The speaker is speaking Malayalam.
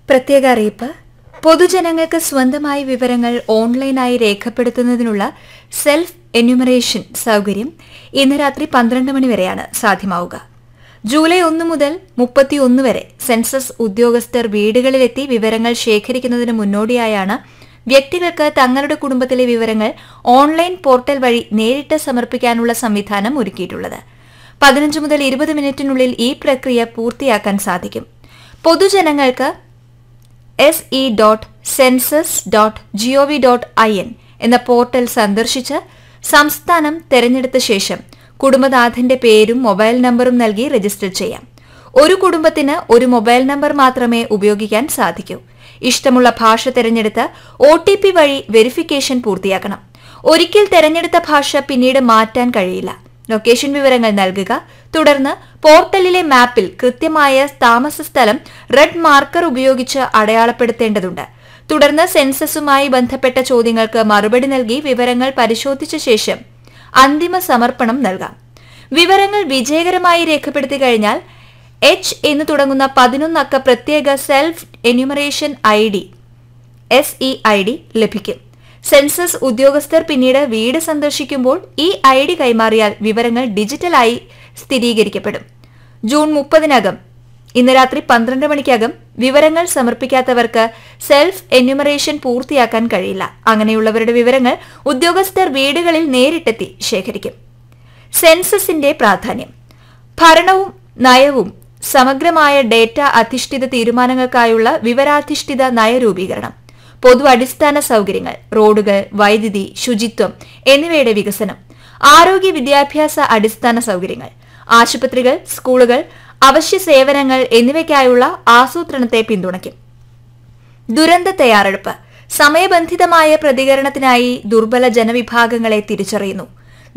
പ്രത്യേക അറിയിപ്പ് പൊതുജനങ്ങൾക്ക് സ്വന്തമായി വിവരങ്ങൾ ഓൺലൈനായി രേഖപ്പെടുത്തുന്നതിനുള്ള സെൽഫ് എന്യൂമറേഷൻ സൗകര്യം ഇന്ന് രാത്രി പന്ത്രണ്ട് മണി വരെയാണ് സാധ്യമാവുക ജൂലൈ ഒന്ന് മുതൽ മുപ്പത്തിയൊന്ന് വരെ സെൻസസ് ഉദ്യോഗസ്ഥർ വീടുകളിലെത്തി വിവരങ്ങൾ ശേഖരിക്കുന്നതിന് മുന്നോടിയായാണ് വ്യക്തികൾക്ക് തങ്ങളുടെ കുടുംബത്തിലെ വിവരങ്ങൾ ഓൺലൈൻ പോർട്ടൽ വഴി നേരിട്ട് സമർപ്പിക്കാനുള്ള സംവിധാനം ഒരുക്കിയിട്ടുള്ളത് പതിനഞ്ച് മുതൽ ഇരുപത് മിനിറ്റിനുള്ളിൽ ഈ പ്രക്രിയ പൂർത്തിയാക്കാൻ സാധിക്കും പൊതുജനങ്ങൾക്ക് S E dot census dot G O V dot I N എന്ന പോർട്ടൽ സന്ദർശിച്ച് സംസ്ഥാനം തെരഞ്ഞെടുത്ത ശേഷം കുടുംബനാഥന്റെ പേരും മൊബൈൽ നമ്പറും നൽകി രജിസ്റ്റർ ചെയ്യാം ഒരു കുടുംബത്തിന് ഒരു മൊബൈൽ നമ്പർ മാത്രമേ ഉപയോഗിക്കാൻ സാധിക്കൂ ഇഷ്ടമുള്ള ഭാഷ തിരഞ്ഞെടുത്ത് ഒ ടി പി വഴി വെരിഫിക്കേഷൻ പൂർത്തിയാക്കണം ഒരിക്കൽ തെരഞ്ഞെടുത്ത ഭാഷ പിന്നീട് മാറ്റാൻ കഴിയില്ല ലൊക്കേഷൻ വിവരങ്ങൾ നൽകുക തുടർന്ന് പോർട്ടലിലെ മാപ്പിൽ കൃത്യമായ താമസ സ്ഥലം റെഡ് മാർക്കർ ഉപയോഗിച്ച് അടയാളപ്പെടുത്തേണ്ടതുണ്ട് തുടർന്ന് സെൻസസുമായി ബന്ധപ്പെട്ട ചോദ്യങ്ങൾക്ക് മറുപടി നൽകി വിവരങ്ങൾ പരിശോധിച്ച ശേഷം അന്തിമ സമർപ്പണം നൽകാം വിവരങ്ങൾ വിജയകരമായി രേഖപ്പെടുത്തി കഴിഞ്ഞാൽ എച്ച് എന്ന് തുടങ്ങുന്ന പതിനൊന്നക്ക പ്രത്യേക self enumeration I D S E I D ലഭിക്കും സെൻസസ് ഉദ്യോഗസ്ഥർ പിന്നീട് വീട് സന്ദർശിക്കുമ്പോൾ ഈ ഐ ഡി കൈമാറിയാൽ വിവരങ്ങൾ ഡിജിറ്റലായി സ്ഥിരീകരിക്കപ്പെടും ജൂൺ മുപ്പതിനകം ഇന്ന് രാത്രി പന്ത്രണ്ട് മണിക്കകം വിവരങ്ങൾ സമർപ്പിക്കാത്തവർക്ക് സെൽഫ് എന്യൂമറേഷൻ പൂർത്തിയാക്കാൻ കഴിയില്ല അങ്ങനെയുള്ളവരുടെ വിവരങ്ങൾ ഉദ്യോഗസ്ഥർ വീടുകളിൽ നേരിട്ടെത്തി ശേഖരിക്കും സെൻസസിന്റെ പ്രാധാന്യം ഭരണവും നയവും സമഗ്രമായ ഡേറ്റ അധിഷ്ഠിത തീരുമാനങ്ങൾക്കായുള്ള വിവരാധിഷ്ഠിത നയരൂപീകരണം പൊതു അടിസ്ഥാന സൗകര്യങ്ങൾ റോഡുകൾ വൈദ്യുതി ശുചിത്വം എന്നിവയുടെ വികസനം ആരോഗ്യ വിദ്യാഭ്യാസ അടിസ്ഥാന സൗകര്യങ്ങൾ ആശുപത്രികൾ സ്കൂളുകൾ അവശ്യ സേവനങ്ങൾ എന്നിവയ്ക്കായുള്ള ആസൂത്രണത്തെ പിന്തുണയ്ക്കും ദുരന്ത തയ്യാറെടുപ്പ് സമയബന്ധിതമായ പ്രതികരണത്തിനായി ദുർബല ജനവിഭാഗങ്ങളെ തിരിച്ചറിയുന്നു